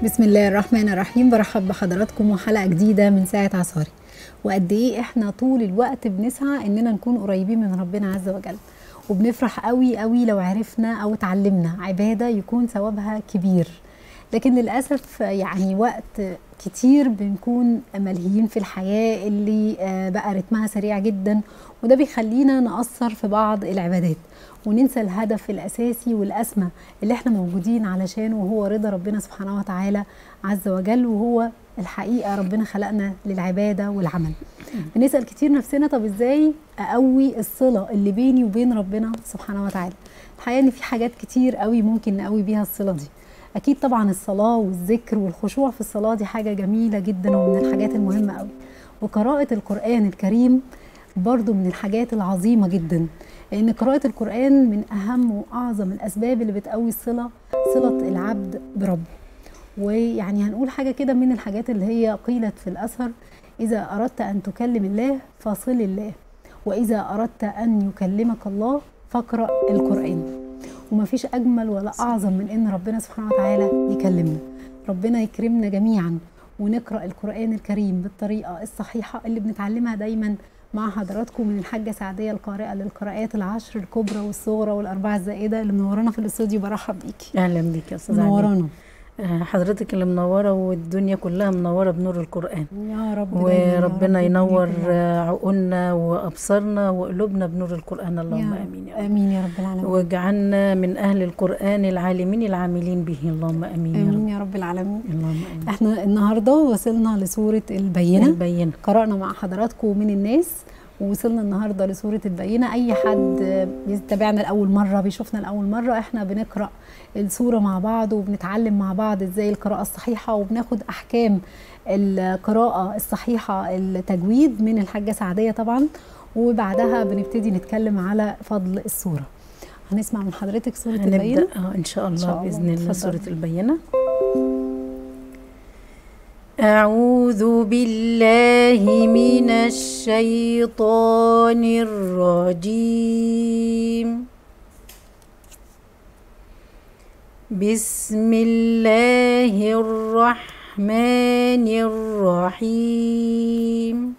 بسم الله الرحمن الرحيم برحب بحضراتكم وحلقه جديده من ساعه عصاري وقد ايه احنا طول الوقت بنسعى اننا نكون قريبين من ربنا عز وجل وبنفرح قوي قوي لو عرفنا او اتعلمنا عباده يكون ثوابها كبير لكن للاسف يعني وقت كتير بنكون ملهيين في الحياه اللي بقى رتمها سريع جدا وده بيخلينا نأثر في بعض العبادات وننسى الهدف الاساسي والاسمى اللي احنا موجودين علشانه وهو رضا ربنا سبحانه وتعالى عز وجل وهو الحقيقه ربنا خلقنا للعباده والعمل. بنسال كتير نفسنا طب ازاي اقوي الصله اللي بيني وبين ربنا سبحانه وتعالى؟ الحقيقه ان في حاجات كتير قوي ممكن نقوي بيها الصله دي. اكيد طبعا الصلاه والذكر والخشوع في الصلاه دي حاجه جميله جدا ومن الحاجات المهمه قوي. وقراءه القران الكريم برضو من الحاجات العظيمه جدا لان قراءه القران من اهم واعظم الاسباب اللي بتقوي الصله صله العبد بربه ويعني هنقول حاجه كده من الحاجات اللي هي قيلت في الاثر اذا اردت ان تكلم الله فصل الله واذا اردت ان يكلمك الله فاقرا القران ومفيش اجمل ولا اعظم من ان ربنا سبحانه وتعالى يكلمنا ربنا يكرمنا جميعا ونقرا القران الكريم بالطريقه الصحيحه اللي بنتعلمها دايما مع حضراتكم من الحاجة سعدية القارئة للقراءات العشر الكبرى والصغرى والأربعة الزائدة اللي منورانا في الاستوديو برحب بيكي أهلا بيك يا أستاذة منورانا حضرتك اللي منورة والدنيا كلها منورة بنور القرآن يا رب وربنا ينور عقولنا وأبصارنا وقلوبنا بنور القرآن اللهم يا آمين يا رب آمين يا رب العالمين واجعلنا من أهل القرآن العالمين العاملين به اللهم آمين يا آمين رب يا رب العالمين اللهم آمين احنا النهاردة وصلنا لسورة البينة البينة قرأنا مع حضراتكم من الناس ووصلنا النهارده لسوره البينه اي حد بيتابعنا لاول مره بيشوفنا لاول مره احنا بنقرا السوره مع بعض وبنتعلم مع بعض ازاي القراءه الصحيحه وبناخد احكام القراءه الصحيحه التجويد من الحاجه سعديه طبعا وبعدها بنبتدي نتكلم على فضل السوره هنسمع من حضرتك سوره البينه هنبدأ آه، إن شاء الله, شاء الله. بإذن الله اتفضلي. سورة البينة أعوذ بالله من الشيطان الرجيم بسم الله الرحمن الرحيم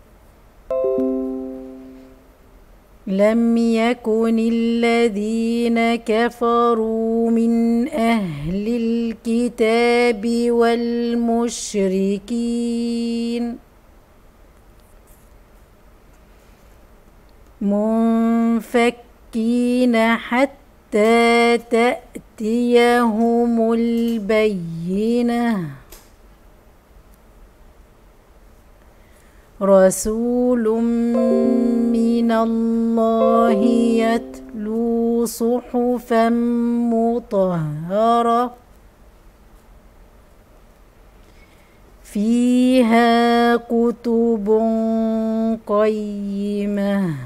لم يكن الذين كفروا من أهل الكتاب والمشركين منفكين حتى تأتيهم البينة رسول من الله يتلو صحفا مطهرة فيها كتب قيمة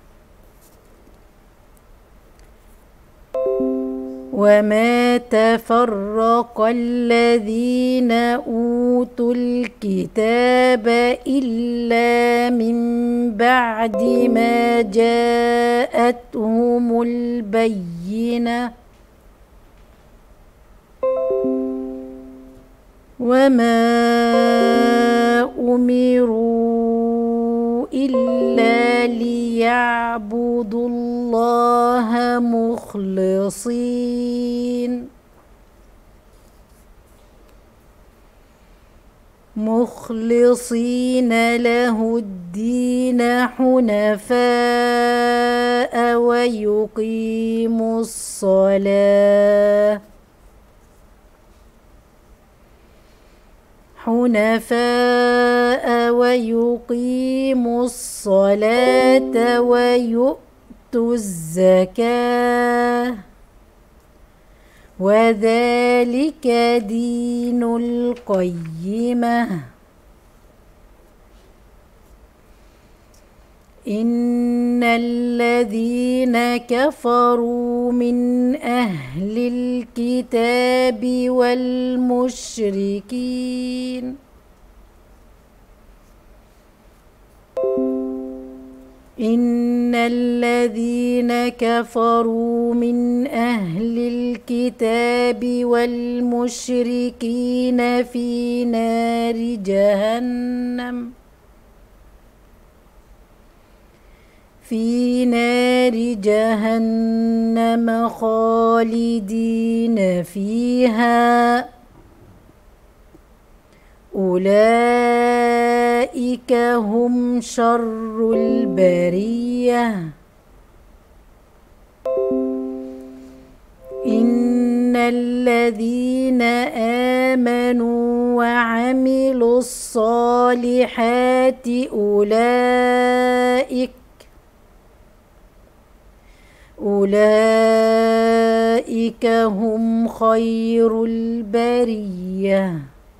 وما تفرق الذين اوتوا الكتاب الا من بعد ما جاءتهم البينه وما امروا الا ليعبدوا الله مخلصين مخلصين له الدين حنفاء ويقيموا الصلاه حنفاء ويقيموا الصلاة ويؤتوا الزكاة وذلك دين القيمة إن الذين كفروا من أهل الكتاب والمشركين إن الذين كفروا من أهل الكتاب والمشركين في نار جهنم في نار جهنم خالدين فيها أولئك هم شر البرية إن الذين آمنوا وعملوا الصالحات أولئك أولئك هم خير البريه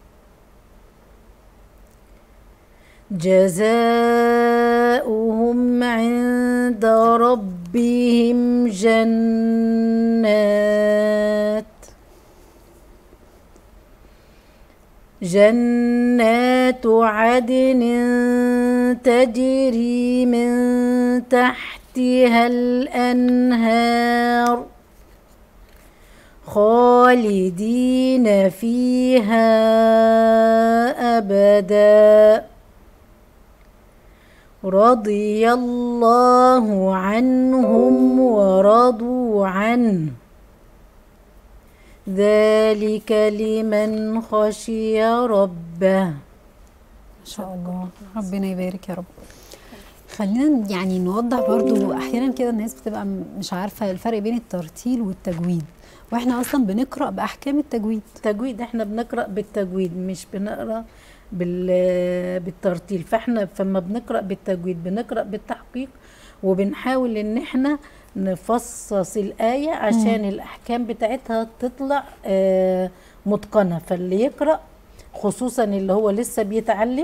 جزاؤهم عند ربهم جنات جنات عدن تجري من تحتها الأنهار خالدين فيها أبداً رضي الله عنهم ورضوا عنه ذلك لمن خشي ربه ما شاء الله ربنا يبارك يا رب خلينا يعني نوضح برضو احيانا كده الناس بتبقى م- مش عارفه الفرق بين الترتيل والتجويد واحنا اصلا بنقرا باحكام التجويد التجويد احنا بنقرا بالتجويد مش بنقرا بال- بالترتيل فاحنا فما بنقرا بالتجويد بنقرا بالتحقيق وبنحاول ان احنا نفصص الآية عشان الأحكام بتاعتها تطلع آه، متقنة فاللي يقرأ خصوصا اللي هو لسه بيتعلم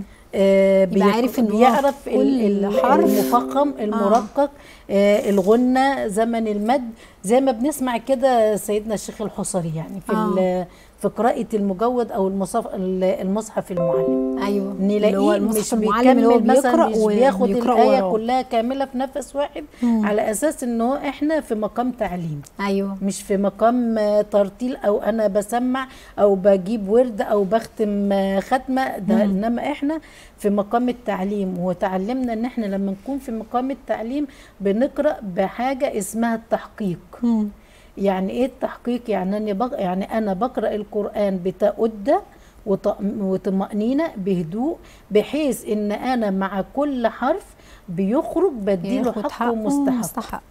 آه، يبقى بيق- عارف إن هو بيعرف في كل ال- ال- حرف. المفخم المرقق آه الغنة زمن المد زي ما بنسمع كده سيدنا الشيخ الحصري يعني في آه. ال- في قراءة المجود أو المصحف المصحف المعلم ايوه اللي هو نلاقيه المصحف مش المعلم اللي هو بيكمل مثلا بيقرا مش بياخد وبيقرأ الآية وراه. كلها كاملة في نفس واحد مم. على أساس إن هو إحنا في مقام تعليم ايوه مش في مقام آه، ترتيل او انا بسمع او بجيب ورد او بختم آه، ختمه ده مم. انما احنا في مقام التعليم وتعلمنا ان احنا لما نكون في مقام التعليم بنقرا بحاجه اسمها التحقيق مم. يعني ايه التحقيق يعني انا بق... يعني انا بقرا القران بتأدة وط... وطمأنينة بهدوء بحيث ان انا مع كل حرف بيخرج بديله ياخد حقه حقه ومستحق ومستحق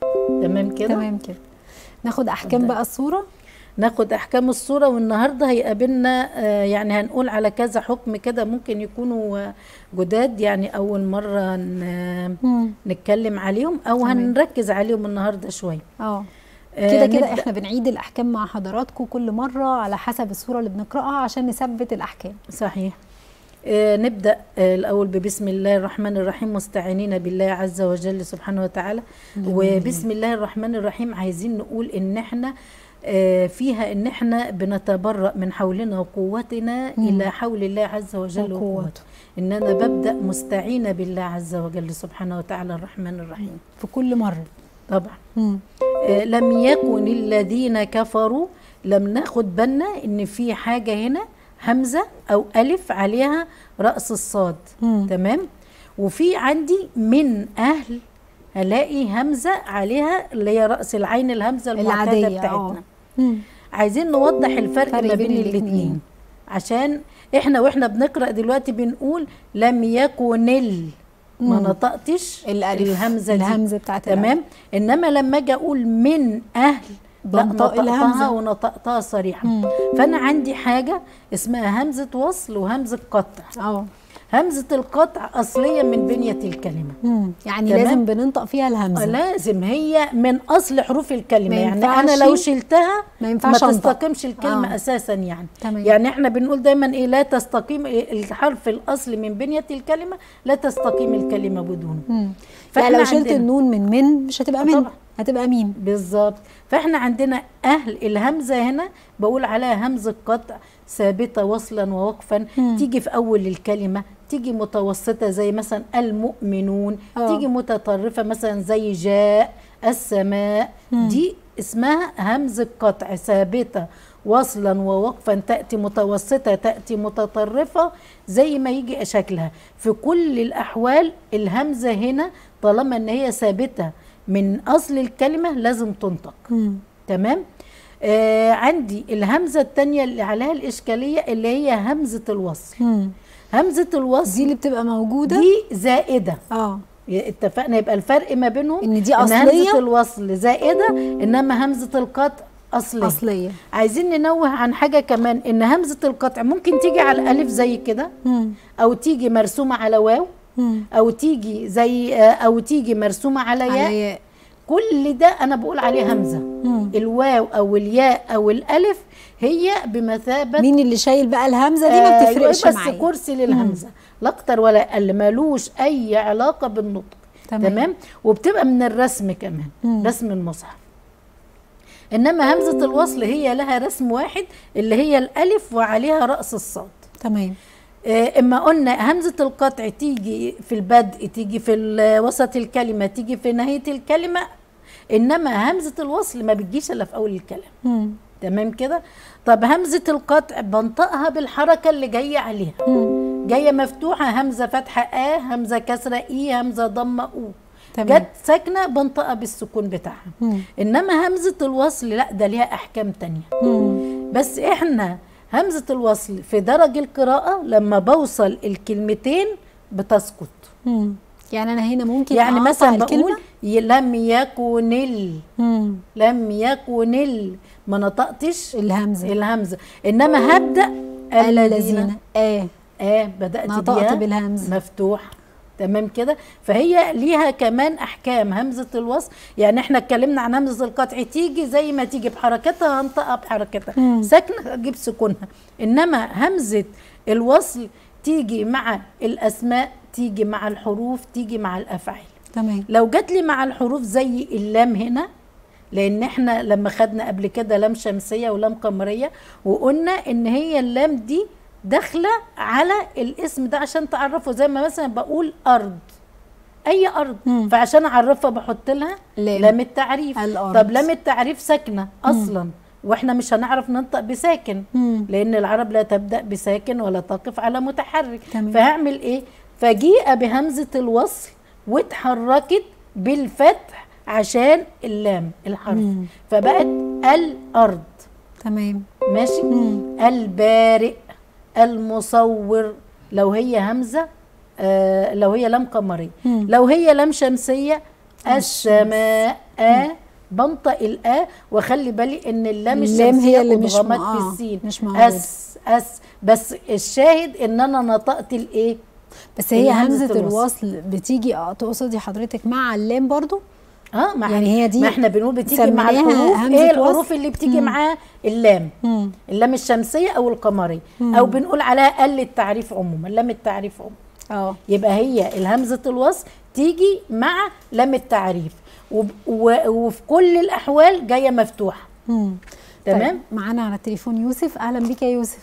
تمام كده تمام كده ناخد احكام اتفضل. بقى الصوره ناخد احكام الصوره والنهارده هيقابلنا آه، يعني هنقول على كذا حكم كده ممكن يكونوا آه، جداد يعني اول مره ن- مم. نتكلم عليهم او تمام. هنركز عليهم النهارده شويه اه آه، كده كده نبدأ- احنا بنعيد الاحكام مع حضراتكم كل مره على حسب الصوره اللي بنقراها عشان نثبت الاحكام صحيح آه، نبدأ آه، الأول ببسم الله الرحمن الرحيم مستعينين بالله عز وجل سبحانه وتعالى وبسم الله الرحمن الرحيم عايزين نقول إن احنا آه، فيها إن احنا بنتبرأ من حولنا وقوتنا مم. إلى حول الله عز وجل وقوته. وقوته إن أنا ببدأ مستعينة بالله عز وجل سبحانه وتعالى الرحمن الرحيم في كل مره طبعا مم. آه، لم يكن الذين كفروا لم ناخد بالنا ان في حاجه هنا همزه او الف عليها راس الصاد مم. تمام وفي عندي من اهل هلاقي همزه عليها اللي هي راس العين الهمزه المعتاده العادية، بتاعتنا آه. مم. عايزين نوضح الفرق فرق ما بين بين الاتنين. الاثنين عشان احنا واحنا بنقرا دلوقتي بنقول لم يكن ال ما مم. نطقتش الالف الهمزه دي الهمزه بتاعت الألف. تمام انما لما اجي اقول من اهل لا بنطق نطقتها الهمزة. ونطقتها صريحا مم. فانا عندي حاجه اسمها همزه وصل وهمزه قطع اه همزه القطع اصليه من بنيه الكلمه مم. يعني تمام. لازم بننطق فيها الهمزه لازم هي من اصل حروف الكلمه ما يعني انا ينفعش- لو شلتها ما ما ينفعش انطق تستقيمش الكلمه آه. آه. اساسا يعني تمام. يعني احنا بنقول دايما ايه لا تستقيم الحرف الاصلي من بنيه الكلمه لا تستقيم الكلمه بدونه مم. فإحنا يعني لو شلت عندنا- النون من من مش هتبقى من طبعا هتبقى ميم بالظبط فاحنا عندنا اهل الهمزه هنا بقول عليها همزه قطع ثابته وصلا ووقفا مم. تيجي في اول الكلمه تيجي متوسطه زي مثلا المؤمنون آه. تيجي متطرفه مثلا زي جاء السماء دي اسمها همزه قطع ثابته وصلا ووقفا تاتي متوسطه تاتي متطرفه زي ما يجي شكلها في كل الاحوال الهمزه هنا طالما ان هي ثابته من اصل الكلمه لازم تنطق مم. تمام آه عندي الهمزه الثانيه اللي عليها الاشكاليه اللي هي همزه الوصل مم. همزه الوصل دي اللي بتبقى موجوده دي زائده اه اتفقنا يبقى الفرق ما بينهم إن دي همزه أصلية؟ الوصل زائده انما همزه القطع اصليه اصليه عايزين ننوه عن حاجه كمان ان همزه القطع ممكن تيجي على الالف زي كده مم. او تيجي مرسومه على واو مم. او تيجي زي آه، او تيجي مرسومه على ياء على ياء كل ده انا بقول عليه همزه مم. الواو او الياء او الالف هي بمثابه مين اللي شايل بقى الهمزه دي ما آه، بتفرقش بس معايا كرسي للهمزه لا اكتر ولا اقل ملوش اي علاقه بالنطق تمام. تمام, تمام؟ وبتبقى من الرسم كمان مم. رسم المصحف انما همزه الوصل هي لها رسم واحد اللي هي الالف وعليها راس الصاد تمام آه، اما قلنا همزه القطع تيجي في البدء تيجي في ال- وسط الكلمه تيجي في نهايه الكلمه انما همزه الوصل ما بتجيش الا في اول الكلام مم. تمام كده طب همزه القطع بنطقها بالحركه اللي جايه عليها مم. جايه مفتوحه همزه فتحه ا همزه كسره اي همزه ضمه او تمام. جت ساكنه بنطقها بالسكون بتاعها مم. انما همزه الوصل لا ده ليها احكام تانية مم. بس احنا همزه الوصل في درج القراءه لما بوصل الكلمتين بتسقط مم. يعني انا هنا ممكن يعني أقطع مثلا الكلمة؟ بقول ي- لم يكن ال مم. لم يكن ال ما نطقتش الهمزه الهمزه انما هبدا الذين اه اه بدات نطقت بيها بالهمزة. مفتوح تمام كده فهي ليها كمان احكام همزه الوصل يعني احنا اتكلمنا عن همزه القطع تيجي زي ما تيجي بحركتها هنطقها بحركتها مم. ساكنه اجيب سكونها انما همزه الوصل تيجي مع الاسماء تيجي مع الحروف تيجي مع الافعال تمام لو جات لي مع الحروف زي اللام هنا لان احنا لما خدنا قبل كده لام شمسيه ولام قمريه وقلنا ان هي اللام دي داخله على الاسم ده عشان تعرفه زي ما مثلا بقول ارض اي ارض مم. فعشان اعرفها بحط لها لام. لام التعريف الأرض. طب لام التعريف ساكنه اصلا واحنا مش هنعرف ننطق بساكن مم. لان العرب لا تبدا بساكن ولا تقف على متحرك تمام. فهعمل ايه فجيء بهمزه الوصل واتحركت بالفتح عشان اللام الحرف مم. فبقت الارض تمام ماشي مم. البارئ المصور لو هي همزه آه لو هي لام قمريه مم. لو هي لام شمسيه السماء آه بنطق الآ واخلي بالي ان اللام اللام الشمسيه هي اللي مش أدغمت م- آه، في السين مش موجودة. اس اس بس الشاهد ان انا نطقت الايه بس هي همزة همزه الوصل. الوصل بتيجي اه تقصدي حضرتك مع اللام برضو اه ما يعني هي دي ما احنا بنقول بتيجي مع سميناها الحروف همزة ايه وصل؟ الحروف اللي بتيجي معاه اللام مم. اللام الشمسيه او القمريه او بنقول عليها ال التعريف عموما لام التعريف عموما اه يبقى هي الهمزه الوصل تيجي مع لام التعريف وب- و- وفي كل الاحوال جايه مفتوحه مم. تمام طيب معانا على التليفون يوسف اهلا بيك يا يوسف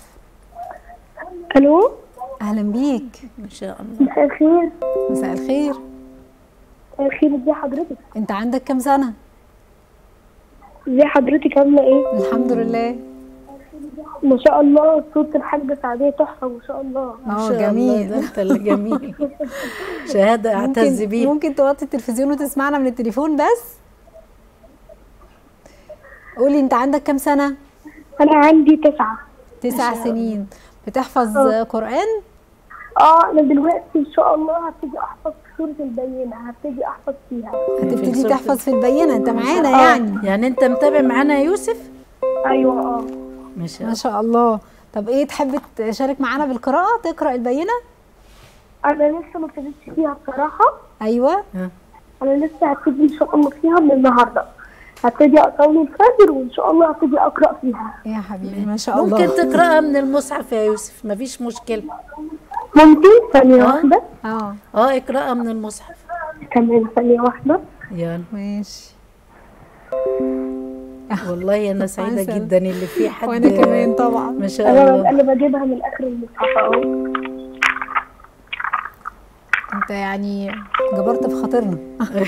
الو اهلا بيك ان شاء الله مساء الخير مساء الخير مساء الخير ازي حضرتك انت عندك كام سنه ازي حضرتك عامله ايه الحمد لله ما شاء الله صوت الحاجه سعديه تحفه ما شاء الله ما اه شاء الله، جميل ده انت اللي جميل شهاده اعتز ممكن بيها ممكن توطي التلفزيون وتسمعنا من التليفون بس قولي انت عندك كام سنه انا عندي تسعة تسع سنين بتحفظ قران اه انا دلوقتي ان شاء الله هبتدي احفظ سوره البينه هبتدي احفظ فيها هتبتدي سورة تحفظ في البينه انت معانا آه. يعني يعني انت متابع معانا يا يوسف ايوه اه ما شاء ما الله شاء الله طب ايه تحب تشارك معانا بالقراءه تقرا البينه انا لسه ما ابتديتش فيها بصراحه ايوه ها. انا لسه هبتدي ان شاء الله فيها من النهارده هبتدي اصلي الفجر وان شاء الله هبتدي اقرا فيها يا حبيبي ما شاء ممكن الله تقراها من المصحف يا يوسف مفيش مشكله ممكن ثانيه آه. واحده اه اه اقراها من المصحف كمان ثانيه واحده يلا ماشي والله انا سعيده عسل. جدا اللي في حد وانا كمان طبعا ما شاء انا الله انا بجيبها من اخر المصحف اهو انت يعني جبرت في خاطرنا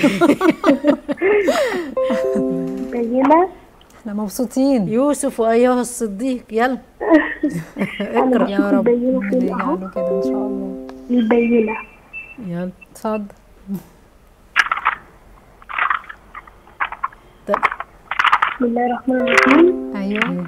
بينه احنا مبسوطين يوسف وايها الصديق يلا اقرا يا رب بينه فين اهو نجعله كده ان شاء الله البينه يلا اتفضل طب بسم الله الرحمن الرحيم ايوه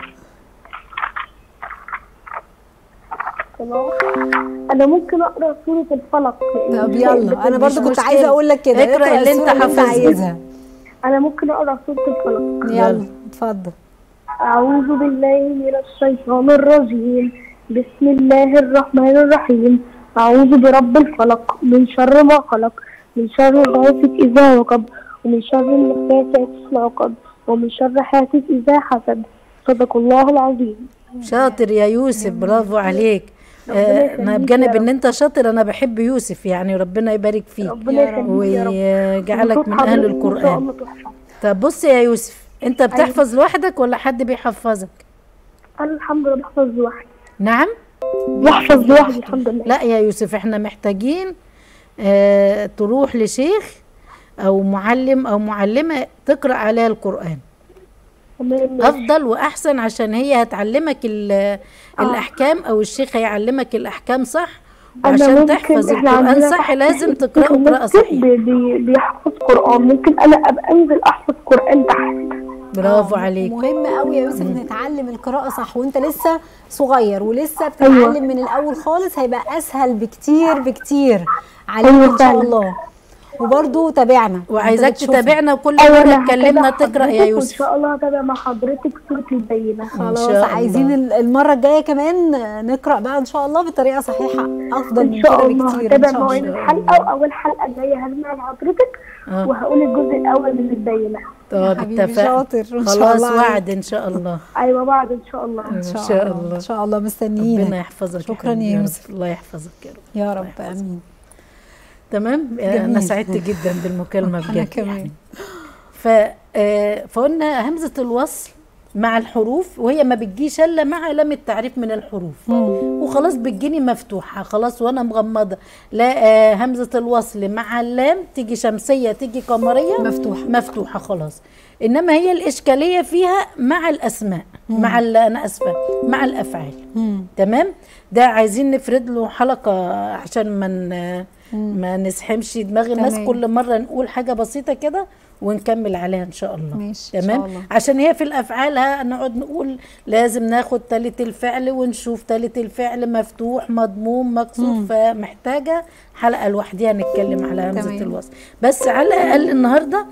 خلاص انا ممكن اقرا سوره الفلق لأن طب مش يلا انا برضو مش كنت مشكلة. عايزه اقول لك كده اقرأ اللي انت السورة اللي انت حافظها. عايزها انا ممكن اقرا سوره الفلق يلا اتفضل أعوذ بالله من الشيطان الرجيم بسم الله الرحمن الرحيم أعوذ برب الفلق من شر ما خلق من شر غاسق إذا وقب ومن شر النفاثات في العقد ومن شر حاسد إذا حسد صدق الله العظيم شاطر يا يوسف برافو عليك ربنا آه، يخليك انا يا بجانب رب. ان انت شاطر انا بحب يوسف يعني ربنا يبارك فيك ربنا يا رب. يخليك يا رب ويجعلك من وصوت اهل حضرتك إن شاء القران الله تحفة. طب بص يا يوسف انت بتحفظ لوحدك ولا حد بيحفظك أنا الحمد لله بحفظ لوحدي نعم بحفظ لوحدي الحمد لله لا يا يوسف احنا محتاجين اه تروح لشيخ او معلم او معلمه تقرا عليها القران تمام افضل واحسن عشان هي هتعلمك ال- الاحكام او الشيخ هيعلمك الاحكام صح أنا وعشان ممكن تحفظ إحنا القران عندنا صح تحت لازم في تقراه قراءه المسجد صحيحه بي- بي- بيحفظ قرآن ممكن أنا أبقى أنزل أحفظ قرآن تحت برافو آه، عليك مهم قوي يا يوسف نتعلم القراءة صح وانت لسه صغير ولسه بتتعلم أيوة. من الأول خالص هيبقى أسهل بكتير بكتير عليك أيوة إن شاء فعلا. الله وبرضو تابعنا وعايزاك انت بتشوفنا. تتابعنا وكل أيوة مره أنا تكلمنا هتابع تقرا يا حضرتك يوسف وإن شاء الله هتابع مع حضرتك سورة البينة خلاص شاء عايزين الله. ال- المرة الجاية كمان نقرأ بقى إن شاء الله بطريقة صحيحة أفضل من إن شاء كده الله بكتير هتابع إن شاء مواعيد الله الحلقة وأول حلقة الجاية هسمع لحضرتك آه. وهقول الجزء الأول من البينة طب حبيبي اتفقنا شاطر، إن شاء خلاص الله عليك. وعد ان شاء الله أيوة بعد إن شاء الله إن شاء, شاء الله. الله. إن شاء الله ربنا مستنيينك يحفظك شكراً حبيبي يا رب. يوسف. الله يحفظك يا رب يا رب آمين تمام انا جميل. سعدت جدا بالمكالمه بجد أنا كمان يعني. ف آه، فقلنا همزه الوصل مع الحروف وهي ما بتجيش الا مع لام التعريف من الحروف وخلاص بتجيني مفتوحه خلاص وانا مغمضه لا آه، همزه الوصل مع اللام تيجي شمسيه تيجي قمريه مفتوحة. مفتوحه خلاص انما هي الاشكاليه فيها مع الاسماء مع ال- انا اسفه مع الافعال مم. تمام ده عايزين نفرد له حلقه عشان ما ن- ما نسحمش دماغ الناس تمام. كل مره نقول حاجه بسيطه كده ونكمل عليها ان شاء الله ماشي، إن تمام شاء الله. عشان هي في الافعال ها نقعد نقول لازم ناخد تالت الفعل ونشوف تالت الفعل مفتوح مضموم مكسور فمحتاجه حلقه لوحديها نتكلم على همزه تمام. الوصل بس على الاقل النهارده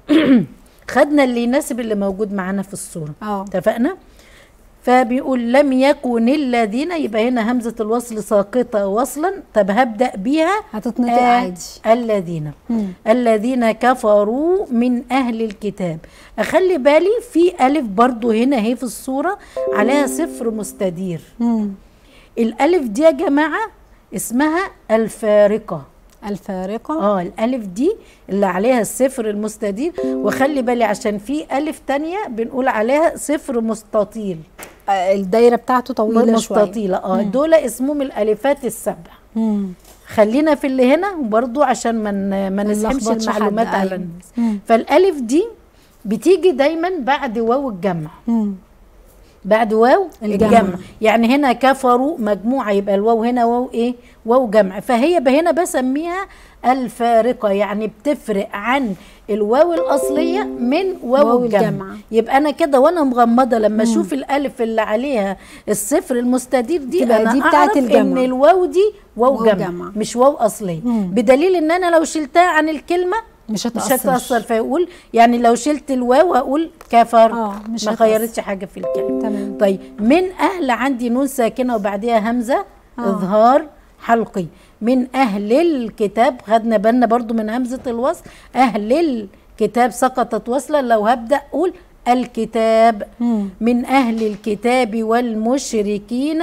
خدنا اللي يناسب اللي موجود معانا في الصوره اه اتفقنا فبيقول لم يكن الذين يبقى هنا همزة الوصل ساقطة وصلا طب هبدأ بيها هتتنطق آه، عادي الذين مم. الذين كفروا من أهل الكتاب أخلي بالي في ألف برضو هنا هي في الصورة عليها صفر مستدير مم. الألف دي يا جماعة اسمها الفارقة الفارقة اه الالف دي اللي عليها الصفر المستدير وخلي بالي عشان في الف تانية بنقول عليها صفر مستطيل آه، الدايرة بتاعته طويلة شوية مستطيلة اه دول اسمهم الالفات السبع مم. خلينا في اللي هنا وبرضو عشان ما ن- ما نسحمش نلخبطش حد، المعلومات على أيوة. الناس مم. فالالف دي بتيجي دايما بعد واو الجمع مم. بعد واو الجمع. الجمع. يعني هنا كفروا مجموعة يبقى الواو هنا واو ايه واو جمع فهي ب- هنا بسميها الفارقة يعني بتفرق عن الواو الأصلية من واو, واو الجمع. الجمع. يبقى أنا كده وأنا مغمضة لما أشوف الألف اللي عليها الصفر المستدير دي تبقى أنا دي بتاعت أعرف الجمع. إن الواو دي واو, واو جمع, جمع. مش واو أصلية مم. بدليل إن أنا لو شلتها عن الكلمة مش مش هتأثر هتأثر فيقول يعني لو شلت الواو هقول كفر آه، مش ما هتأثر. غيرتش حاجة في الكلمة تمام طيب من أهل عندي نون ساكنة وبعدها همزة آه. إظهار حلقي من أهل الكتاب خدنا بالنا برضو من همزة الوصل أهل الكتاب سقطت وصلا لو هبدأ أقول الكتاب مم. من أهل الكتاب والمشركين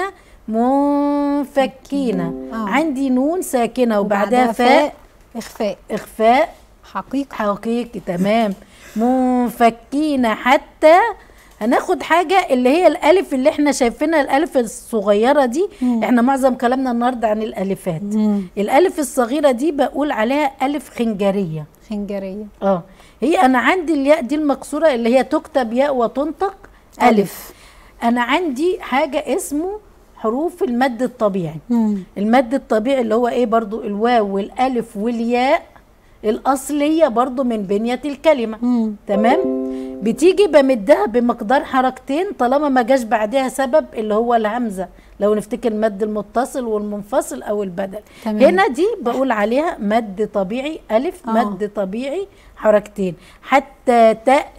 منفكين آه. عندي نون ساكنة وبعدها فاء إخفاء إخفاء حقيقة حقيقي تمام منفكين حتى هناخد حاجه اللي هي الالف اللي احنا شايفينها الالف الصغيره دي احنا معظم كلامنا النهارده عن الالفات مم. الالف الصغيره دي بقول عليها الف خنجريه خنجريه اه هي انا عندي الياء دي المكسوره اللي هي تكتب ياء وتنطق الف, ألف. انا عندي حاجه اسمه حروف المد الطبيعي مم. المد الطبيعي اللي هو ايه برضو الواو والالف والياء الاصليه برضو من بنيه الكلمه مم. تمام بتيجي بمدها بمقدار حركتين طالما ما جاش بعدها سبب اللي هو الهمزه لو نفتكر المد المتصل والمنفصل او البدل تمام. هنا دي بقول عليها مد طبيعي الف آه. مد طبيعي حركتين حتى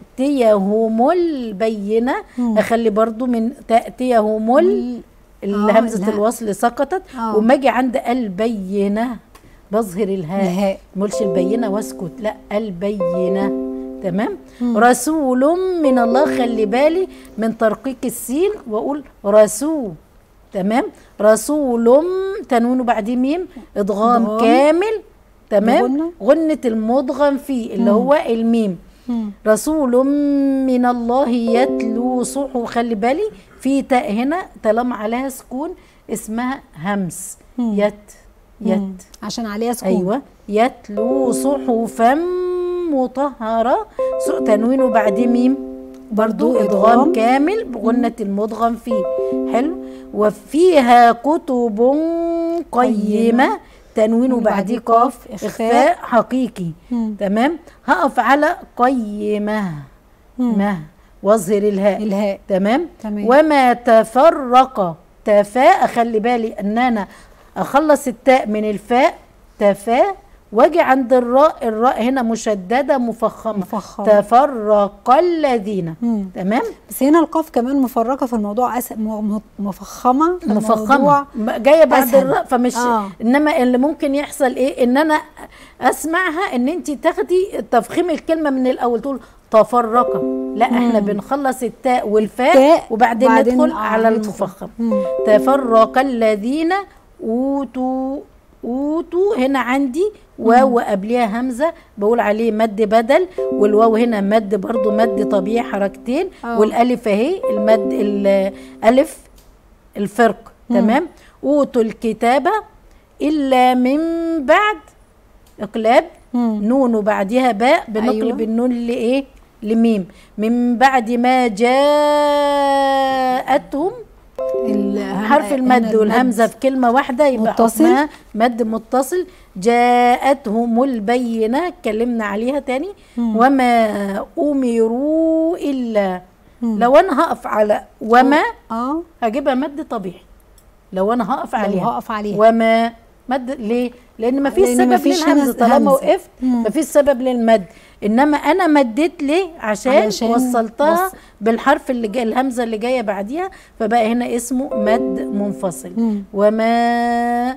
تاتيهم البينه مم. اخلي برضو من تاتيهم ال آه، همزه لا. الوصل سقطت آه. وما اجي عند البينه بظهر الهاء الهاء. ملش البينه واسكت لا البينه تمام رسول من الله خلي بالي من ترقيق السين واقول رسول تمام رسول تنوين بعديه ميم ادغام ضم. كامل تمام بغنة. غنة المدغم فيه اللي هو الميم مم. رسول من الله يتلو صحف خلي بالي في تاء هنا طالما عليها سكون اسمها همس مم. يت يت مم. عشان عليها سكون ايوه يتلو صحفا مطهره سوء تنوين وبعديه ميم برضو برضو ادغام إدغام. كامل بغنة المدغم فيه حلو وفيها كتب قيمة تنوين وبعديه قاف إخفاء حقيقي مم. تمام هقف على قيمة مم. مه واظهر الهاء الهاء تمام تمام. وما تفرق تفاء اخلي بالي ان انا اخلص التاء من الفاء تفاء واجي عند الراء الراء هنا مشدده مفخمه مفخمة. تفرق الذين مم. تمام بس هنا القاف كمان مفرقه في الموضوع أس... م- م- مفخمه في مفخمه الموضوع م- جايه بعد أسهل. الراء فمش آه. انما اللي ممكن يحصل ايه ان انا اسمعها ان انت تاخدي تفخيم الكلمه من الاول تقول تفرقه لا احنا بنخلص التاء والفاء تاء، وبعدين وبعدين ندخل آه، على ندخل. المفخم مم. تفرق الذين اوتوا اوتوا هنا عندي واو قبلها همزه بقول عليه مد بدل والواو هنا مد برضو مد طبيعي حركتين آه. والالف اهي المد الالف الفرق تمام اوتوا الكتابه الا من بعد اقلاب مم. نون وبعدها باء بنقلب أيوة. أيوة. النون لايه لميم من بعد ما جاءتهم الهم- حرف هنا المد والهمزه في كلمه واحده يبقى متصل. حكمها مد متصل جاءتهم البينه اتكلمنا عليها تاني وما امروا الا لو انا هقف على وما اه هجيبها مد طبيعي لو انا هقف لو عليها هقف عليها. وما مد ليه لان ما فيش لأن سبب مفيش للهمزه همز- طالما همزة. وقفت مم. ما فيش سبب للمد انما انا مديت ليه عشان, علشان وصلتها وص- بالحرف اللي جاي الهمزه اللي جايه بعديها فبقى هنا اسمه مد منفصل مم. وما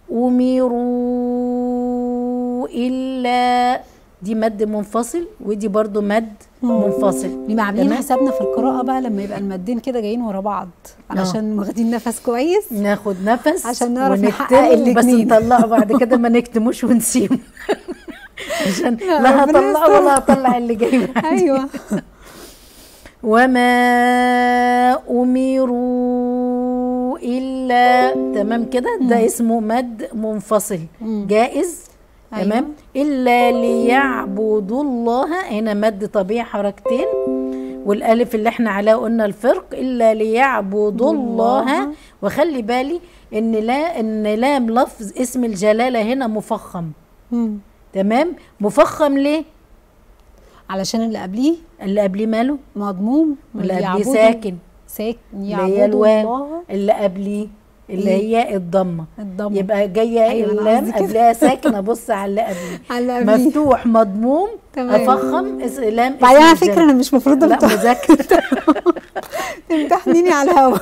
امروا الا دي مد منفصل ودي برضو مد منفصل نبقى عاملين تمام؟ حسابنا في القراءه بقى لما يبقى المدين كده جايين ورا بعض علشان واخدين نفس كويس ناخد نفس عشان نعرف نحقق ونكتمه بس الاتنين. نطلعه بعد كده ما نكتموش ونسيبه عشان لا، لا ربنا هطلعه يستر. ولا هطلع اللي جاي بعد ايوه وما أمروا إلا تمام كده ده اسمه مد منفصل مم. جائز أيوة. تمام إلا ليعبدوا الله هنا مد طبيعي حركتين والالف اللي احنا عليها قلنا الفرق الا ليعبدوا الله الله. وخلي بالي ان لا ان لام لفظ اسم الجلاله هنا مفخم مم. تمام مفخم ليه علشان اللي قبليه اللي قبليه ماله مضموم اللي قبليه يعبدوا- ساكن ساكن اللي هي يعبدوا الواو الله اللي قبليه اللي إيه؟ هي الضمه الضم يبقى جايه أيوة، أنا اللام قصدي كده. قبلها ساكن ابص على اللي قبليه على اللي قبليه. مفتوح مضموم تمام. افخم اس- لام بعدين على اسم فكره انا مش مفروض لا امتح- مذاكره تمتحنيني على الهوا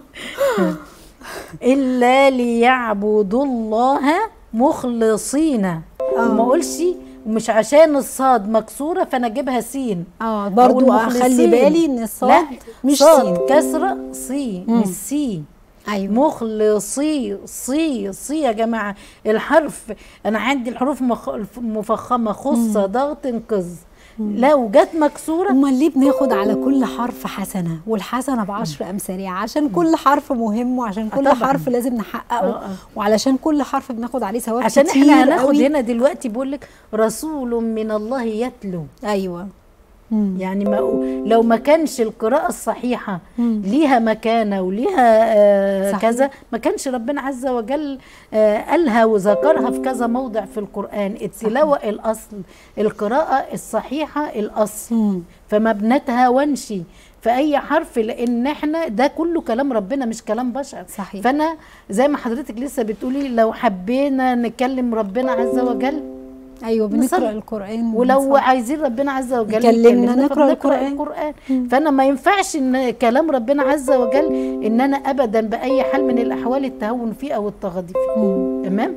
الا ليعبدوا الله مخلصين وما اقولش ومش عشان الصاد مكسوره فانا اجيبها سين اه أقول برضو اخلي مخلصين. بالي ان الصاد لا مش صاد سين كسره صي مش سي ايوه مخلصي صي صي يا جماعه الحرف انا عندي الحروف مخ... مفخمه خصه ضغط قز لو جت مكسوره امال ليه بناخد على كل حرف حسنه والحسنه بعشر امثالها عشان كل حرف مهم وعشان كل طبعاً. حرف لازم نحققه آه، آه. وعلشان كل حرف بناخد عليه ثواب عشان كتير احنا هناخد قوي. هنا دلوقتي بيقول لك رسول من الله يتلو ايوه مم. يعني ما لو ما كانش القراءة الصحيحة مم. ليها مكانة وليها آه صحيح. كذا ما كانش ربنا عز وجل آه قالها وذكرها في كذا موضع في القرآن التلاوة الأصل القراءة الصحيحة الأصل مم. فما بنتهاونش في أي حرف لأن احنا ده كله كلام ربنا مش كلام بشر صحيح. فأنا زي ما حضرتك لسه بتقولي لو حبينا نكلم ربنا عز وجل ايوه بنقرا نصلي. القران ولو ونصلي. عايزين ربنا عز وجل يكلمنا يكلمنا نقرأ فبنقرأ القرآن. القرآن فأنا ما ينفعش إن كلام ربنا عز وجل إن أنا أبدا بأي حال من الأحوال التهون فيه أو التغاضي فيه مم. تمام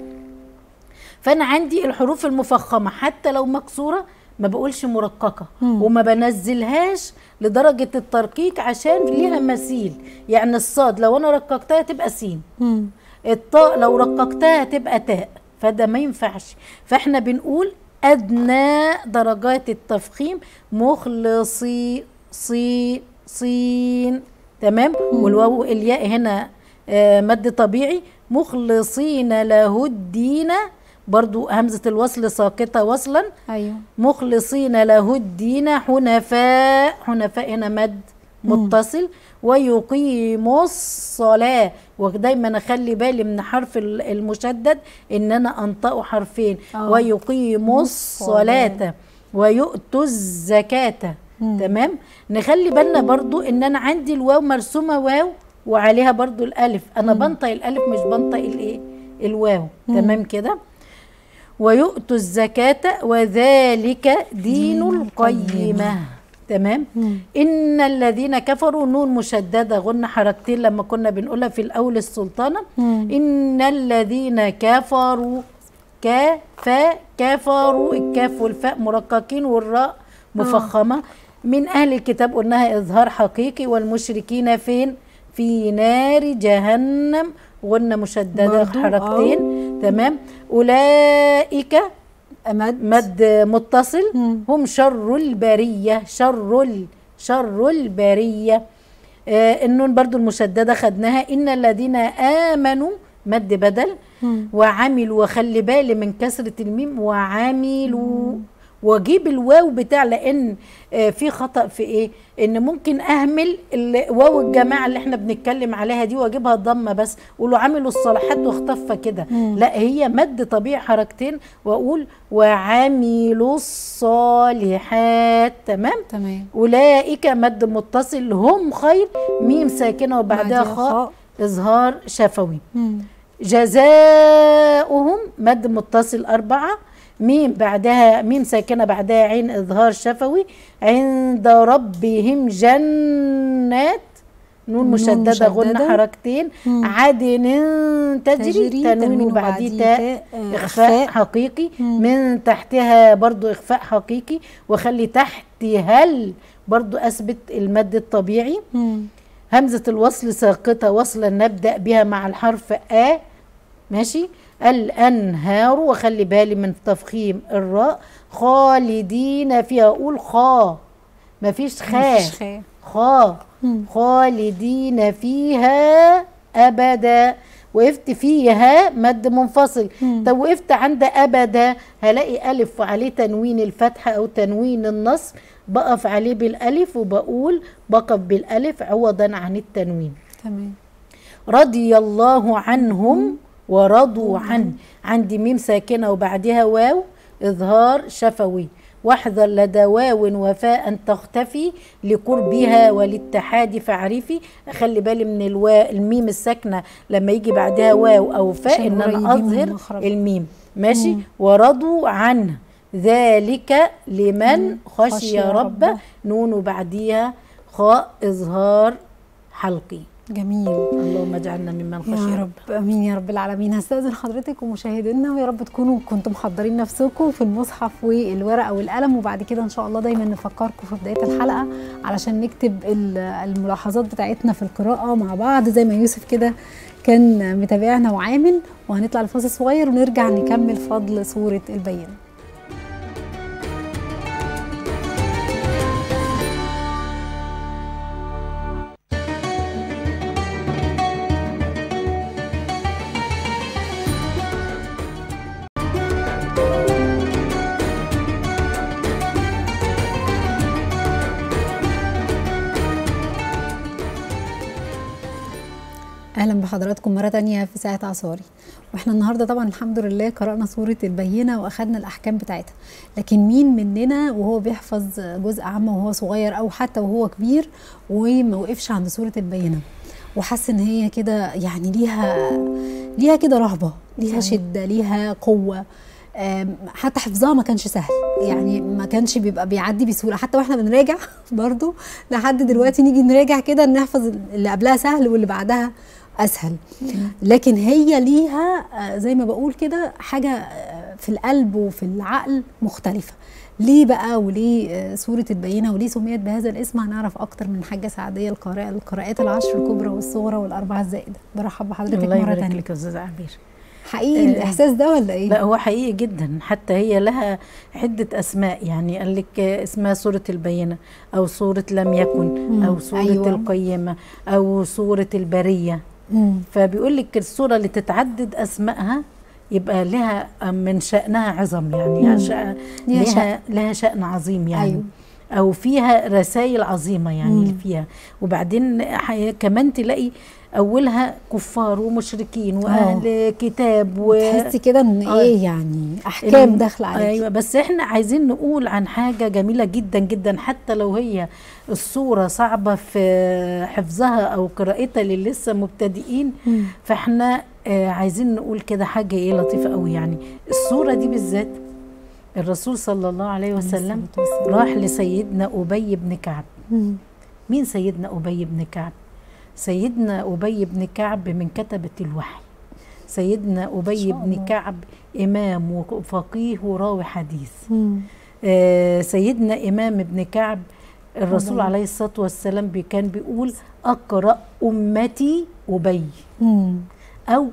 فأنا عندي الحروف المفخمة حتى لو مكسورة ما بقولش مرققة مم. وما بنزلهاش لدرجة الترقيق عشان ليها مثيل يعني الصاد لو أنا رققتها تبقى سين مم. الطاء لو رققتها تبقى تاء فده ما ينفعش فاحنا بنقول ادنى درجات التفخيم مخلصي صي صين تمام والواو الياء هنا آه، مد طبيعي مخلصين له الدين برضو همزة الوصل ساقطة وصلا ايوه مخلصين له الدين حنفاء حنفاء هنا مد متصل ويقيموا الصلاة ودايما اخلي بالي من حرف ال- المشدد ان انا انطقه حرفين آه. ويقيموا الصلاة ويؤتوا الزكاة مم. تمام نخلي بالنا برضو ان انا عندي الواو مرسومة واو وعليها برضو الالف انا بنطق الالف مش بنطق الايه الواو تمام كده ويؤتوا الزكاة وذلك دين القيمة تمام مم. إن الذين كفروا نون مشددة غن حركتين لما كنا بنقولها في الأول السلطانة مم. إن الذين كفروا كفا كفروا الكاف والفاء مرققين والراء مفخمة من أهل الكتاب قلناها إظهار حقيقي والمشركين فين في نار جهنم غنة مشددة برضو، حركتين تمام أولئك مد مد متصل مم. هم شر البرية شر ال شر البرية آه النون برضو المشددة خدناها إن الذين آمنوا مد بدل مم. وعملوا وخلي بالي من كسرة الميم وعملوا واجيب الواو بتاع لان آه، في خطا في ايه ان ممكن اهمل ال- واو الجماعه اللي احنا بنتكلم عليها دي واجيبها ضمه بس قولوا عملوا الصلاحات واختفى كده لا هي مد طبيعي حركتين واقول وعملوا الصالحات تمام تمام اولئك مد متصل هم خير ميم ساكنه وبعدها بعدها خاء خاء. اظهار شفوي مم. جزاؤهم مد متصل أربعة ميم بعدها ميم ساكنة بعدها عين إظهار شفوي عند ربهم جنات نون نون مشددة غن مشددة. حركتين مم. عدن تجري, تجري، تنوين تنوين وبعديه وبعديه تاء تاء، آه، إخفاء إخفاء. حقيقي مم. من تحتها برضو إخفاء حقيقي وخلي تحتها ال- برضو أثبت المد الطبيعي مم. همزة الوصل ساقطة وصلا نبدأ بها مع الحرف آ ماشي الأنهار وخلي بالي من تفخيم الراء خالدين فيها أقول خا مفيش خا مفيش خاء خا مم. خالدين فيها أبدا وقفت فيها مد منفصل مم. طب وقفت عند أبدا هلاقي ألف وعليه تنوين الفتحة أو تنوين النصب بقف عليه بالألف وبقول بقف بالألف عوضا عن التنوين تمام رضي الله عنهم ورضوا عنه عندي ميم ساكنة وبعدها واو إظهار شفوي واحذر لدى واو وفاء تختفي لقربها وللاتحاد فاعرفي اخلي بالي من الوا الميم الساكنه لما يجي بعدها واو او فاء عشان ان انا قريبين من اظهر المخرج. الميم ماشي ورضوا عنه ذلك لمن خشي, خشي ربه ربه. نون وبعديها خاء اظهار حلقي جميل اللهم اجعلنا ممن خشي يا ربه رب امين يا رب العالمين هستاذن حضرتك ومشاهدينا ويا رب تكونوا كنتم محضرين نفسكم في المصحف والورقه والقلم وبعد كده ان شاء الله دايما نفكركم في بدايه الحلقه علشان نكتب ال- الملاحظات بتاعتنا في القراءه مع بعض زي ما يوسف كده كان متابعنا وعامل وهنطلع لفاصل صغير ونرجع نكمل فضل سوره البينه بحضراتكم مرة تانية في ساعة عصاري واحنا النهاردة طبعا الحمد لله قرأنا سورة البينة واخدنا الأحكام بتاعتها لكن مين مننا وهو بيحفظ جزء عامة وهو صغير أو حتى وهو كبير وما وقفش عند سورة البينة وحس ان هي كده يعني ليها ليها كده رهبة ليها شدة ليها قوة آم، حتى حفظها ما كانش سهل يعني ما كانش بيبقى بيعدي بسهوله حتى واحنا بنراجع برضو لحد دلوقتي نيجي نراجع كده نحفظ اللي قبلها سهل واللي بعدها اسهل لكن هي ليها آه، زي ما بقول كده حاجه آه، في القلب وفي العقل مختلفه ليه بقى وليه آه، سورة البينة وليه سميت بهذا الاسم هنعرف أكتر من حاجة سعدية القارئة القراءات العشر الكبرى والصغرى والأربعة الزائدة برحب بحضرتك الله مرة يبارك تانية لك يا استاذ عبير حقيقي آه، الإحساس ده ولا إيه؟ لا هو حقيقي جدا حتى هي لها عدة أسماء يعني قال لك اسمها سورة البينة أو سورة لم يكن مم، أو سورة أيوة. أيوة. القيمة أو سورة البرية مم. فبيقول لك السورة اللي تتعدد أسمائها يبقى لها من شأنها عظم يعني مم. شأن ليها لها, لها شأن عظيم يعني أيوة. أو فيها رسائل عظيمة يعني مم. اللي فيها وبعدين حي- كمان تلاقي أولها كفار ومشركين وأهل كتاب و... تحسي كده ان آه. ايه يعني احكام ال- داخله عليك ايوه بس احنا عايزين نقول عن حاجه جميله جدا جدا حتى لو هي الصوره صعبه في حفظها او قراءتها للي لسه مبتدئين مم. فاحنا آه عايزين نقول كده حاجه ايه لطيفه قوي يعني الصوره دي بالذات الرسول صلى الله عليه وسلم الصلاة والسلام. راح لسيدنا ابي بن كعب مم. مين سيدنا ابي بن كعب سيدنا ابي بن كعب من كتبه الوحي سيدنا ابي شاء بن الله. كعب امام وفقيه وراوي حديث مم. آه، سيدنا امام ابن كعب الرسول الله. عليه الصلاه والسلام بي كان بيقول اقرا امتي ابي مم. او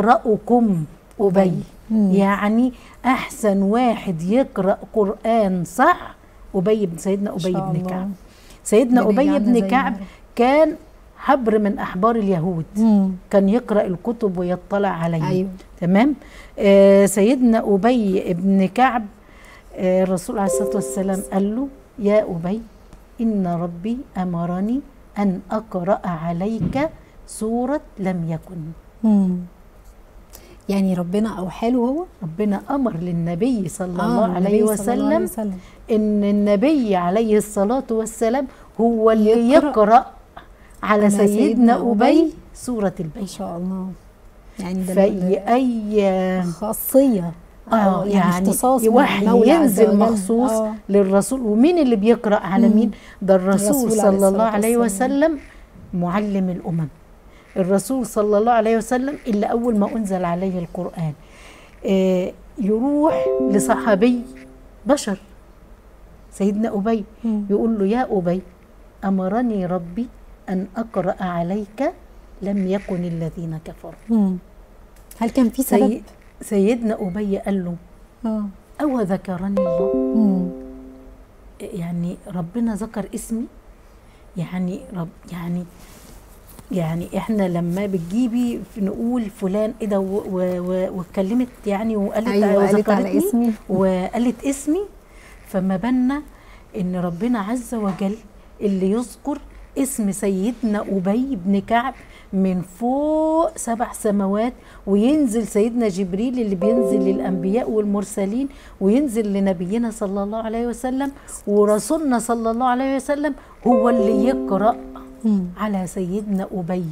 اقراكم ابي مم. يعني احسن واحد يقرا قران صح ابي بن سيدنا إن ابي شاء بن الله. كعب سيدنا ربنا ابي يجعلنا بن زيه كعب يا رب. كان حبر من احبار اليهود مم. كان يقرا الكتب ويطلع عليها ايوه تمام آه سيدنا أبي بن كعب آه الرسول عليه الصلاة والسلام قال له يا أبي إن ربي أمرني أن أقرأ عليك سورة لم يكن مم. يعني ربنا اوحى له هو ربنا أمر للنبي صلى آه، الله النبي عليه صلى الله عليه وسلم وسلم. إن النبي عليه الصلاة والسلام هو اللي يقرأ يقرأ على على سيدنا سيدنا أبي أبي سورة ما البيت شاء الله يعني ده في أي خاصيه اه أو يعني, اختصاص من وحي المولى عز ينزل وجل. مخصوص آه. للرسول ومين اللي بيقرا على مم. مين ده الرسول, الرسول عليه صلى الله الصلاة عليه والسلام. وسلم معلم الامم الرسول صلى الله عليه وسلم اللي اول ما انزل عليه القران آه يروح لصحابي بشر سيدنا ابي مم. يقول له يا ابي امرني ربي ان اقرا عليك لم يكن الذين كفروا مم. هل كان في سبب؟ سي سيدنا ابي قال له اه أو ذكرني الله مم. يعني ربنا ذكر اسمي يعني رب يعني يعني احنا لما بتجيبي في- نقول فلان ايه ده و- و- و- واتكلمت يعني وقالت ايوه قالت على وذكرتني اسمي وقالت اسمي فما بالنا ان ربنا عز وجل اللي يذكر اسم سيدنا ابي بن كعب من فوق سبع سماوات وينزل سيدنا جبريل اللي بينزل للانبياء والمرسلين وينزل لنبينا صلى الله عليه وسلم ورسولنا صلى الله عليه وسلم هو اللي يقرا مم. على سيدنا ابي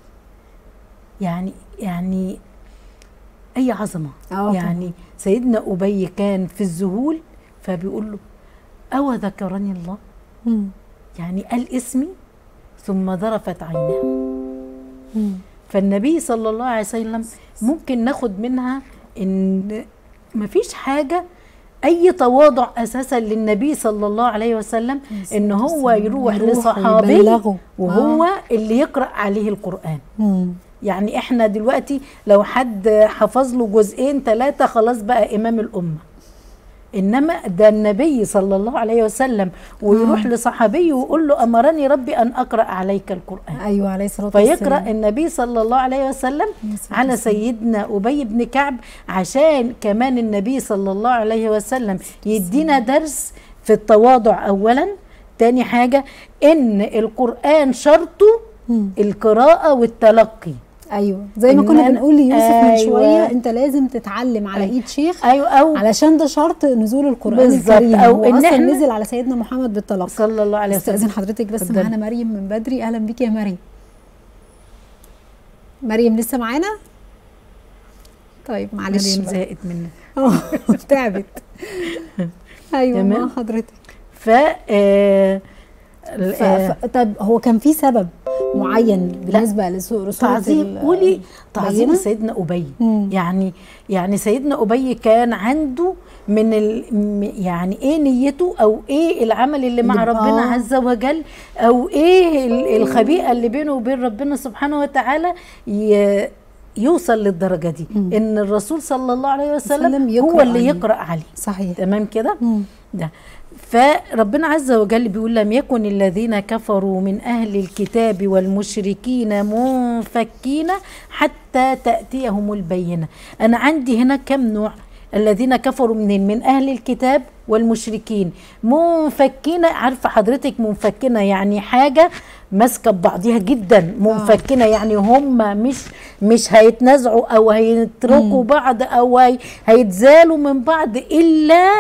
يعني يعني اي عظمه آه يعني سيدنا ابي كان في الذهول فبيقول له او ذكرني الله مم. يعني قال اسمي ثم ذرفت عيناه مم. فالنبي صلى الله عليه وسلم ممكن ناخد منها ان مفيش حاجه اي تواضع اساسا للنبي صلى الله عليه وسلم ان هو يروح لصحابي ويبلغه. وهو اللي يقرا عليه القران مم. يعني احنا دلوقتي لو حد حفظ له جزئين ثلاثة خلاص بقى إمام الأمة إنما ده النبي صلى الله عليه وسلم ويروح لصحابي ويقول له أمرني ربي أن أقرأ عليك القرآن ايوه عليه الصلاه والسلام فيقرأ النبي صلى الله عليه وسلم الصلاة على والسلام. سيدنا أبي بن كعب عشان كمان النبي صلى الله عليه وسلم يدينا درس في التواضع أولا تاني حاجة إن القرآن شرطه مم. القراءة والتلقي ايوه زي ما إن كنا أنا- بنقول ليوسف من أيوة. شويه انت لازم تتعلم على أيوة. ايد شيخ ايوه او علشان ده شرط نزول القران بالظبط، الكريم أو هو إن اصلا إحنا- نزل على سيدنا محمد بالطلاق صلى الله عليه وسلم استاذن حضرتك بس اتفضلي. معانا مريم من بدري اهلا بيك يا مريم مريم لسه معانا طيب معلش مريم بقى. زهقت منك اه تعبت ايوه تمام. مع حضرتك ف آه، ال- ف... آه، ف... طب هو كان في سبب معين بالنسبه لسوره تعظيم قولي تعظيم بينة؟ سيدنا ابي مم. يعني يعني سيدنا ابي كان عنده من ال م- يعني ايه نيته او ايه العمل اللي مع اللي- ربنا آه. عز وجل او ايه ال- الخبيئه اللي بينه وبين ربنا سبحانه وتعالى ي- يوصل للدرجه دي مم. ان الرسول صلى الله عليه وسلم وسلم يقرأ هو اللي عليه. يقرا عليه صحيح تمام كده مم. ده فربنا عز وجل بيقول لم يكن الذين كفروا من أهل الكتاب والمشركين منفكين حتى تأتيهم البينة أنا عندي هنا كم نوع الذين كفروا من من أهل الكتاب والمشركين منفكين عارفة حضرتك منفكين يعني حاجة ماسكة ببعضها جدا منفكين يعني هم مش مش هيتنازعوا أو هيتركوا بعض أو هي هيتزالوا من بعض إلا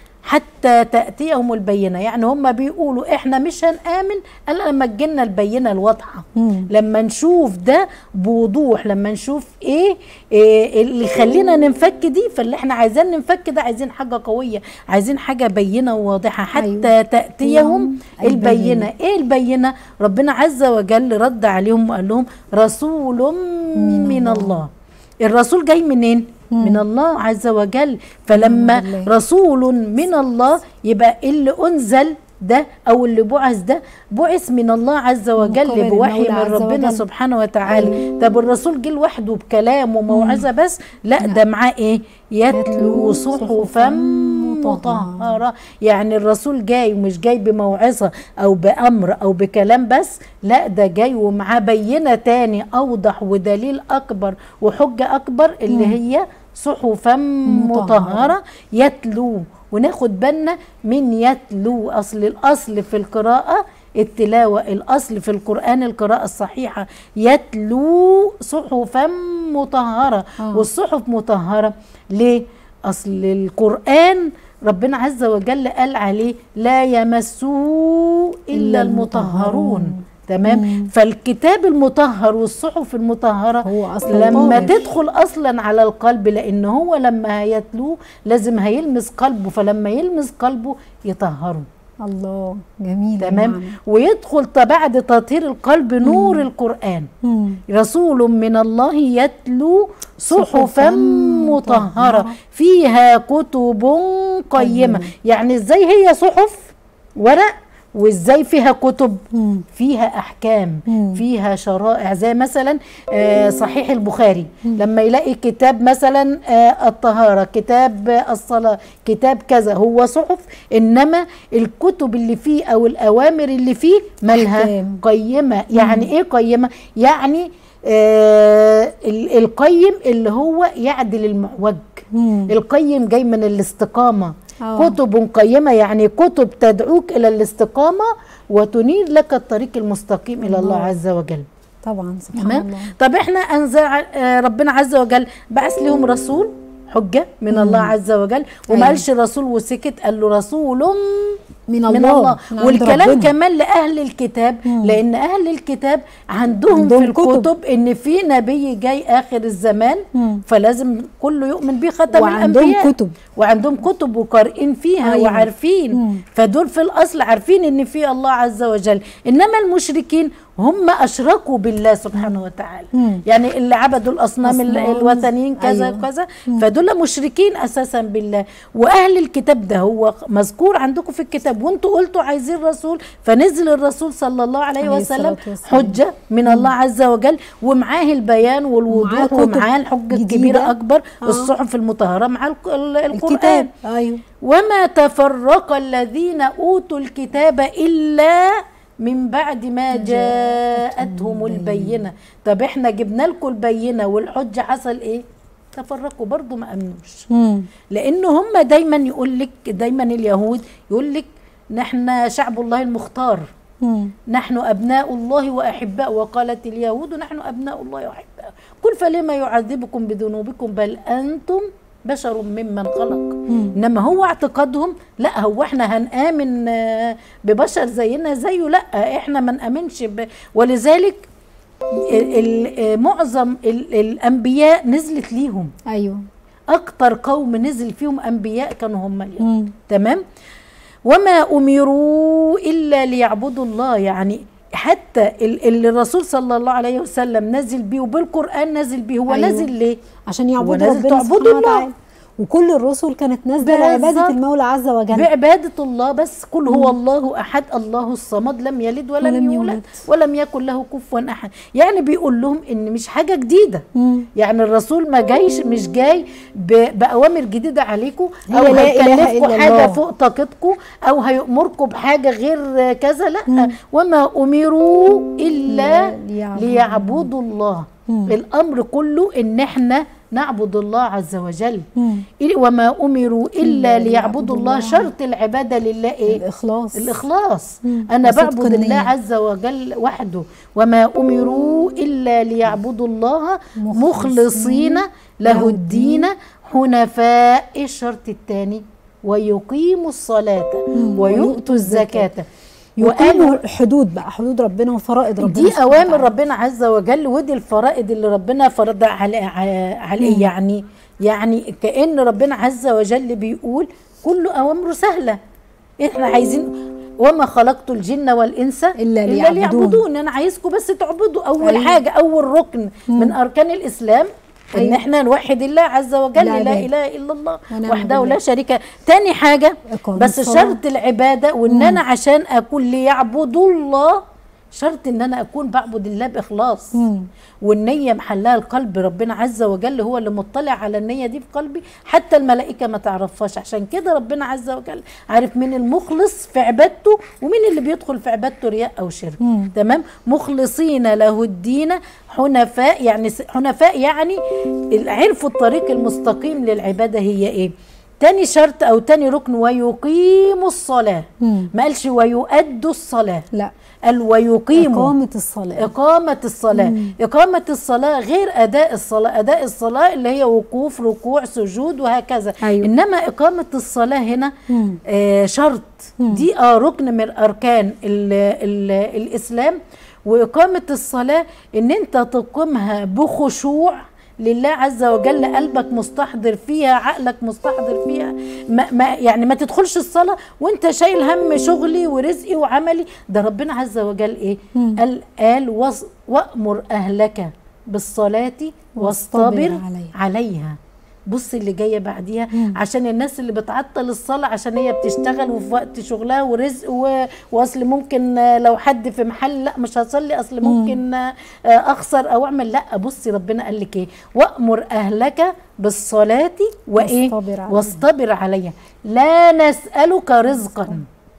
حتى تأتيهم البينة يعني هم بيقولوا احنا مش هنآمن الا لما تجينا البينة الواضحة مم. لما نشوف ده بوضوح لما نشوف ايه, إيه اللي يخلينا ننفك دي فاللي احنا عايزين ننفك ده عايزين حاجة قوية عايزين حاجة بينة وواضحة حتى أيوة. تأتيهم البينة. البينة ايه البينة ربنا عز وجل رد عليهم وقال لهم رسول من, من الله. الله الرسول جاي منين من الله عز وجل فلما بالله. رسول من الله يبقى اللي انزل ده او اللي بعث ده بعث من الله عز وجل مقابل بوحي المولى من عز ربنا وجل. سبحانه وتعالى طب الرسول جه لوحده بكلام وموعظه بس لا ده معاه ايه يتلو يتلو صحفا صحفاً مطهره يعني الرسول جاي ومش جاي بموعظه او بامر او بكلام بس لا ده جاي ومعاه بينه تاني اوضح ودليل اكبر وحجه اكبر اللي هي صحفا مطهره يتلو وناخد بالنا من يتلو اصل الاصل في القراءه التلاوة الأصل في القرآن القراءة الصحيحة يتلو صحفا مطهرة آه. والصحف مطهرة ليه؟ أصل القرآن ربنا عز وجل قال عليه لا يمسه إلا إلا المطهرون المطهرون. تمام مم. فالكتاب المطهر والصحف المطهرة هو أصلا لما طاهر. تدخل اصلا على القلب لان هو لما هيتلوه لازم هيلمس قلبه فلما يلمس قلبه يطهره الله جميل تمام المعنى. ويدخل ط- بعد تطهير القلب نور القرآن مم. رسول من الله يتلو صحفا صحفاً مطهرة مطهرة. فيها كتب قيمة قيمة. يعني ازاي هي صحف ورق وازاي فيها كتب مم. فيها احكام مم. فيها شرائع زي مثلا آه، صحيح البخاري لما يلاقي كتاب مثلا آه، الطهاره كتاب آه، الصلاه كتاب كذا هو صحف انما الكتب اللي فيه او الاوامر اللي فيه مالها أحكام. قيمه يعني ايه قيمه يعني آه ال- القيم اللي هو يعدل المعوج مم. القيم جاي من الاستقامة آه. كتب قيمة يعني كتب تدعوك إلى الاستقامة وتنير لك الطريق المستقيم إلى الله الله. عز وجل طبعا سبحان تمام الله طب احنا أنزل آه، ربنا عز وجل بعث لهم رسول حجة من الله عز وجل وما أيوة. قالش رسول وسكت قال له رسول من من الله الله من عند والكلام ربنا. كمان لأهل الكتاب مم. لأن أهل الكتاب عندهم, عندهم في كتب. الكتب إن في نبي جاي آخر الزمان مم. فلازم كله يؤمن بيه ختم وعندهم الأنبياء كتب. وعندهم كتب وقارئين فيها أيوة. وعارفين مم. فدول في الأصل عارفين إن في الله عز وجل إنما المشركين هم أشركوا بالله سبحانه وتعالى مم. يعني اللي عبدوا الأصنام ال- أصنام. الوثنيين كذا أيوة. كذا فدول مشركين أساسا بالله وأهل الكتاب ده هو مذكور عندكم في الكتاب وانتوا قلتوا عايزين رسول فنزل الرسول صلى الله عليه عليه وسلم الصلاة والسلام. حجة من الله عز وجل ومعاه البيان والوضوح ومعاه كتب ومعاه الحجة جديدة. الكبيرة أكبر آه. الصحف المطهرة مع الق- ال- القرآن الكتاب ايوه وما تفرق الذين اوتوا الكتاب الا من بعد ما جاءتهم البينه طب احنا جبنا لكم البينه والحجه حصل ايه تفرقوا برضو ما امنوش مم. لان هم دايما يقول لك دايما اليهود يقول لك نحن شعب الله المختار مم. نحن أبناء الله وأحباء وقالت اليهود نحن أبناء الله وأحباء قل فلما يعذبكم بذنوبكم بل انتم بشر ممن خلق مم. انما هو اعتقادهم لا هو احنا هنامن آه، ببشر زينا زيه لا احنا ما نامنش ب... ولذلك ال- ال- آه، معظم ال- الانبياء نزلت ليهم ايوه اكتر قوم نزل فيهم انبياء كانوا هم اليهود مم. تمام وما امروا الا ليعبدوا الله يعني حتى ال- اللي الرسول صلى الله عليه وسلم نزل بيه وبالقران نزل بيه هو أيوة. نزل ليه عشان يعبدوا نازل ربنا تعبدوا سبحانه الله. وتعالى وكل الرسل كانت نازله بالظبط. لعباده المولى عز وجل بعبادة الله بس قل هو الله أحد الله الصمد لم يلد ولم, ولم يولد يولد. ولم يكن له كفوا أحد يعني بيقول لهم إن مش حاجة جديدة مم. يعني الرسول ما جايش مش جاي ب- بأوامر جديدة عليكم أو هي لا إله هيكلفكم إلا حاجة الله. فوق طاقتكم أو هيأمركم بحاجة غير كذا لا وما أمروا إلا ليعبدوا ليعبدوا الله مم. الأمر كله إن إحنا نعبد الله عز وجل مم. إيه وما امروا الا إلا ليعبدوا ليعبدوا الله الله. شرط العباده لله ايه الاخلاص الاخلاص مم. انا وصدق بعبد الله النية. عز وجل وحده وما امروا الا ليعبدوا الله مخلصين له الدين حنفاء إيه الشرط الثاني ويقيموا الصلاه مم. ويؤتوا الزكاه يقيموا حدود بقى حدود ربنا وفرائض ربنا دي سبحانه اوامر وتعالى. ربنا عز وجل ودي الفرائض اللي ربنا فرضها على عليه يعني يعني كان ربنا عز وجل بيقول كل اوامره سهله احنا عايزين وما خلقت الجن والانس إلا الا ليعبدون. ليعبدون انا عايزكم بس تعبدوا اول أيوة. حاجه اول ركن من اركان الاسلام ان أيوة. احنا نوحد الله عز وجل لا العبادة. اله الا الله ونعم وحده بالله. لا شريك له. تاني حاجه إقامة بس الصلاة. شرط العباده وان انا عشان اكون ليعبدوا الله شرط ان انا اكون بعبد الله باخلاص مم. والنيه محلها القلب ربنا عز وجل هو اللي مطلع على النيه دي في قلبي حتى الملائكه ما تعرفهاش عشان كده ربنا عز وجل عارف مين المخلص في عبادته ومين اللي بيدخل في عبادته رياء او شرك مم. تمام مخلصين له الدين حنفاء يعني س- حنفاء يعني عرفوا الطريق المستقيم للعباده هي ايه تاني شرط او تاني ركن ويقيموا الصلاه مم. ما قالش ويؤدوا الصلاه لا قال ويقيموا إقامة الصلاة إقامة الصلاة إقامة الصلاة غير أداء الصلاة أداء الصلاة اللي هي وقوف ركوع سجود وهكذا أيوة. إنما إقامة الصلاة هنا مم. آه شرط دي آه ركن من أركان ال ال الإسلام وإقامة الصلاة إن أنت تقيمها بخشوع لله عز وجل قلبك مستحضر فيها عقلك مستحضر فيها ما ما يعني ما تدخلش الصلاة وانت شايل هم شغلي ورزقي وعملي ده ربنا عز وجل ايه قال قال وص- وأمر أهلك بالصلاة واصطبر واصطبر عليها. عليها بص اللي جايه بعديها عشان الناس اللي بتعطل الصلاه عشان هي بتشتغل وفي وقت شغلها ورزق و... واصل ممكن آه، لو حد في محل لا مش هصلي اصل ممكن آه، آه، اخسر او اعمل لا بصي ربنا قال لك ايه وامر اهلك بالصلاه وايه واصطبر عليها. واصطبر عليها لا نسالك رزقا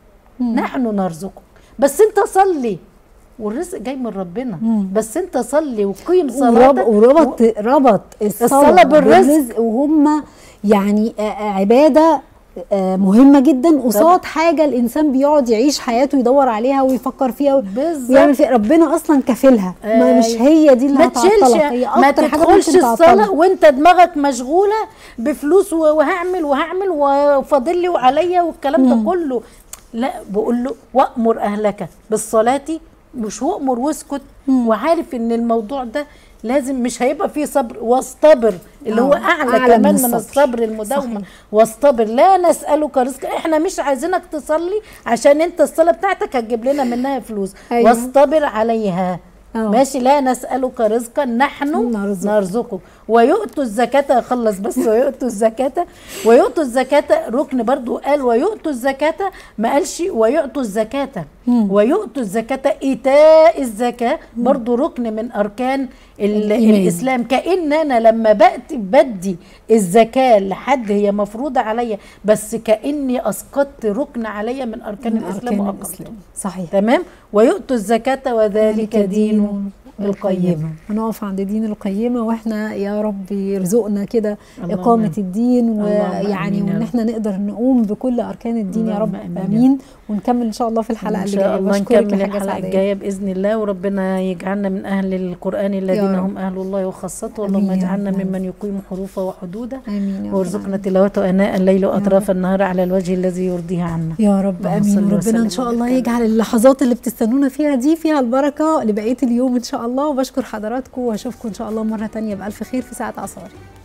نحن نرزقك بس انت صلي والرزق جاي من ربنا بس انت صلي وقيم ورب صلاتك وربط ربط الصلاة, الصلاة بالرزق. وهم يعني آه، آه، عبادة آه، مهمة جدا قصاد حاجة الإنسان بيقعد يعيش حياته يدور عليها ويفكر فيها و- بالظبط. ويعمل فيها ربنا أصلا كافلها ما مش أيوة. هي دي اللي ما تشيلش هتعطلك هي ما أكتر حاجة تدخلش ممكن الصلاه تعطلك وانت دماغك مشغوله بفلوس و- وهعمل وهعمل وفاضل لي وعليا والكلام ده كله لا بقول له وامر اهلك بالصلاه مش وامر واسكت وعارف ان الموضوع ده لازم مش هيبقى فيه صبر واصطبر اللي هو آه، اعلى, أعلى كمان من من الصبر. الصبر المداومه صحيح. واصطبر لا نسالك رزقا احنا مش عايزينك تصلي عشان انت الصلاه بتاعتك هتجيب لنا منها فلوس أيوة. واصطبر عليها آه. ماشي لا نسألك رزقا نحن نرزقك. نرزقك ويؤتوا الزكاة خلص بس ويؤتوا الزكاة ويؤتوا الزكاة ركن برضو قال ويؤتوا الزكاة ما قالش ويؤتوا الزكاة ويؤتوا الزكاة إيتاء الزكاة برضو ركن من أركان ال- الإيمان. الإسلام كأن أنا لما بأتي بدي الزكاة لحد هي مفروضة عليا بس كأني أسقطت ركن عليا من أركان من الإسلام أركان وأقمته الإسلام صحيح تمام ويؤتوا الزكاة وذلك دين القيمة. هنقف عند دين القيمة واحنا يا رب يرزقنا كده اللهم إقامة آمين. الدين اللهم ويعني آمين يا وإن رب. احنا نقدر نقوم بكل أركان الدين يا اللهم رب آمين يا آمين ونكمل إن شاء الله في الحلقة ان اللي شاء جاية الله بشكرك نكمل يا حاجة الحلقه سعدية الجايه باذن الله وربنا يجعلنا من اهل القران الذين رب. هم اهل الله وخاصته آمين اللهم يا اجعلنا رب. ممن يقيم حروفه وحدوده آمين يا رب وارزقنا العالمين. تلاوته اناء الليل واطراف النهار على الوجه الذي يرضيها عنا يا رب اللهم امين صل وربنا وسلم ان شاء الله وبارك يجعل اللحظات اللي بتستنونا فيها دي فيها البركه لبقيه اليوم ان شاء الله وبشكر حضراتكم واشوفكم ان شاء الله مره تانية بالف خير في ساعه عصاري